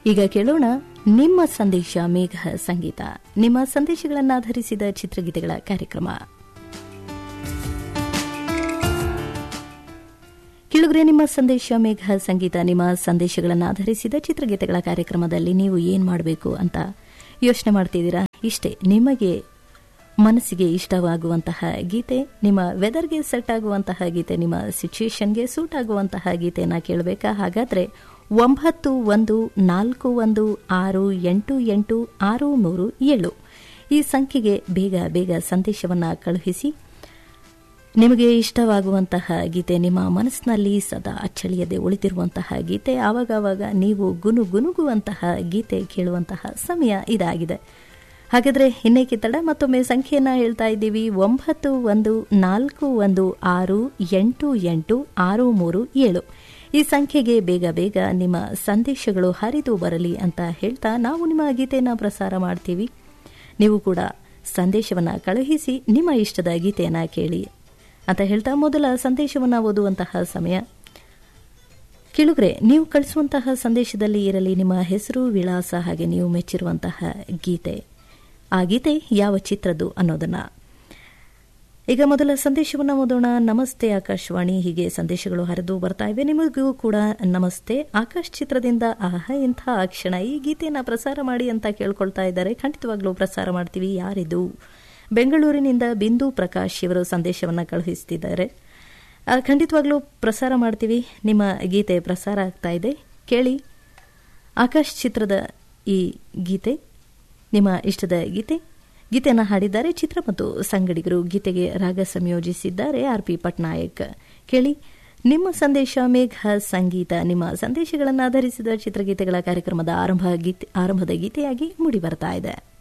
ಈಗ ಕೇಳೋಣ ನಿಮ್ಮ ಸಂದೇಶ ಮೇಘ ಸಂಗೀತ ನಿಮ್ಮ ಸಂದೇಶಗಳನ್ನಾಧರಿಸಿದ ಚಿತ್ರಗೀತೆಗಳ ಕಾರ್ಯಕ್ರಮ ಕಿಳುಗ್ರೆ ನಿಮ್ಮ ಸಂದೇಶ ಮೇಘ ಸಂಗೀತ ನಿಮ್ಮ ಸಂದೇಶಗಳನ್ನು ಆಧರಿಸಿದ ಚಿತ್ರಗೀತೆಗಳ ಕಾರ್ಯಕ್ರಮದಲ್ಲಿ ನೀವು ಏನ್ ಮಾಡಬೇಕು ಅಂತ ಯೋಚನೆ ಮಾಡ್ತಿದ್ದೀರಾ ಇಷ್ಟೇ ನಿಮಗೆ ಮನಸ್ಸಿಗೆ ಇಷ್ಟವಾಗುವಂತಹ ಗೀತೆ ನಿಮ್ಮ ವೆದರ್ಗೆ ಸೆಟ್ ಆಗುವಂತಹ ಗೀತೆ ನಿಮ್ಮ ಸಿಚುಯೇಷನ್ಗೆ ಸೂಟ್ ಆಗುವಂತಹ ಗೀತೆಯನ್ನು ಕೇಳಬೇಕಾ ಹಾಗಾದ್ರೆ ಒಂಬತ್ತು ಒಂದು ನಾಲ್ಕು ಒಂದು ಆರು ಎಂಟು ಎಂಟು ಆರು ಮೂರು ಏಳು ಈ ಸಂಖ್ಯೆಗೆ ಬೇಗ ಬೇಗ ಸಂದೇಶವನ್ನು ಕಳುಹಿಸಿ ನಿಮಗೆ ಇಷ್ಟವಾಗುವಂತಹ ಗೀತೆ ನಿಮ್ಮ ಮನಸ್ಸಿನಲ್ಲಿ ಸದಾ ಅಚ್ಚಳಿಯದೆ ಉಳಿದಿರುವಂತಹ ಗೀತೆ ಆವಾಗವಾಗ ನೀವು ಗುನು ಗುನುಗುವಂತಹ ಗೀತೆ ಕೇಳುವಂತಹ ಸಮಯ ಇದಾಗಿದೆ ಹಾಗಾದ್ರೆ ಇನ್ನೇಕೆ ತಡ ಮತ್ತೊಮ್ಮೆ ಸಂಖ್ಯೆಯನ್ನ ಹೇಳ್ತಾ ಇದ್ದೀವಿ ಒಂಬತ್ತು ಒಂದು ನಾಲ್ಕು ಒಂದು ಆರು ಎಂಟು ಎಂಟು ಆರು ಮೂರು ಏಳು ಈ ಸಂಖ್ಯೆಗೆ ಬೇಗ ಬೇಗ ನಿಮ್ಮ ಸಂದೇಶಗಳು ಹರಿದು ಬರಲಿ ಅಂತ ಹೇಳ್ತಾ ನಾವು ನಿಮ್ಮ ಗೀತೆಯನ್ನು ಪ್ರಸಾರ ಮಾಡ್ತೀವಿ ನೀವು ಕೂಡ ಸಂದೇಶವನ್ನು ಕಳುಹಿಸಿ ನಿಮ್ಮ ಇಷ್ಟದ ಗೀತೆಯನ್ನು ಕೇಳಿ ಅಂತ ಹೇಳ್ತಾ ಮೊದಲ ಸಂದೇಶವನ್ನು ಓದುವಂತಹ ಸಮಯ ಕೇಳುಗ್ರೆ ನೀವು ಕಳಿಸುವಂತಹ ಸಂದೇಶದಲ್ಲಿ ಇರಲಿ ನಿಮ್ಮ ಹೆಸರು ವಿಳಾಸ ಹಾಗೆ ನೀವು ಮೆಚ್ಚಿರುವಂತಹ ಗೀತೆ ಆ ಗೀತೆ ಯಾವ ಚಿತ್ರದ್ದು ಅನ್ನೋದನ್ನ ಈಗ ಮೊದಲ ಸಂದೇಶವನ್ನು ಓದೋಣ ನಮಸ್ತೆ ಆಕಾಶವಾಣಿ ಹೀಗೆ ಸಂದೇಶಗಳು ಹರಿದು ಬರ್ತಾ ಇವೆ ನಿಮಗೂ ಕೂಡ ನಮಸ್ತೆ ಆಕಾಶ್ ಚಿತ್ರದಿಂದ ಆಹ ಇಂಥ ಆ ಕ್ಷಣ ಈ ಗೀತೆಯನ್ನು ಪ್ರಸಾರ ಮಾಡಿ ಅಂತ ಕೇಳ್ಕೊಳ್ತಾ ಇದ್ದಾರೆ ಖಂಡಿತವಾಗ್ಲೂ ಪ್ರಸಾರ ಮಾಡ್ತೀವಿ ಯಾರಿದು ಬೆಂಗಳೂರಿನಿಂದ ಬಿಂದು ಪ್ರಕಾಶ್ ಇವರು ಸಂದೇಶವನ್ನು ಕಳುಹಿಸುತ್ತಿದ್ದಾರೆ ಖಂಡಿತವಾಗ್ಲೂ ಪ್ರಸಾರ ಮಾಡ್ತೀವಿ ನಿಮ್ಮ ಗೀತೆ ಪ್ರಸಾರ ಆಗ್ತಾ ಇದೆ ಕೇಳಿ ಆಕಾಶ್ ಚಿತ್ರದ ಈ ಗೀತೆ ನಿಮ್ಮ ಇಷ್ಟದ ಗೀತೆ ಗೀತೆಯನ್ನು ಹಾಡಿದ್ದಾರೆ ಚಿತ್ರ ಮತ್ತು ಸಂಗಡಿಗರು ಗೀತೆಗೆ ರಾಗ ಸಂಯೋಜಿಸಿದ್ದಾರೆ ಆರ್ ಪಿ ಪಟ್ನಾಯಕ್ ಕೇಳಿ ನಿಮ್ಮ ಸಂದೇಶ ಮೇಘ ಸಂಗೀತ ನಿಮ್ಮ ಸಂದೇಶಗಳನ್ನು ಆಧರಿಸಿದ ಚಿತ್ರಗೀತೆಗಳ ಕಾರ್ಯಕ್ರಮದ ಆರಂಭ ಗೀತೆ ಆರಂಭದ ಗೀತೆಯಾಗಿ ಮೂಡಿ ಬರ್ತಾ ಇದೆ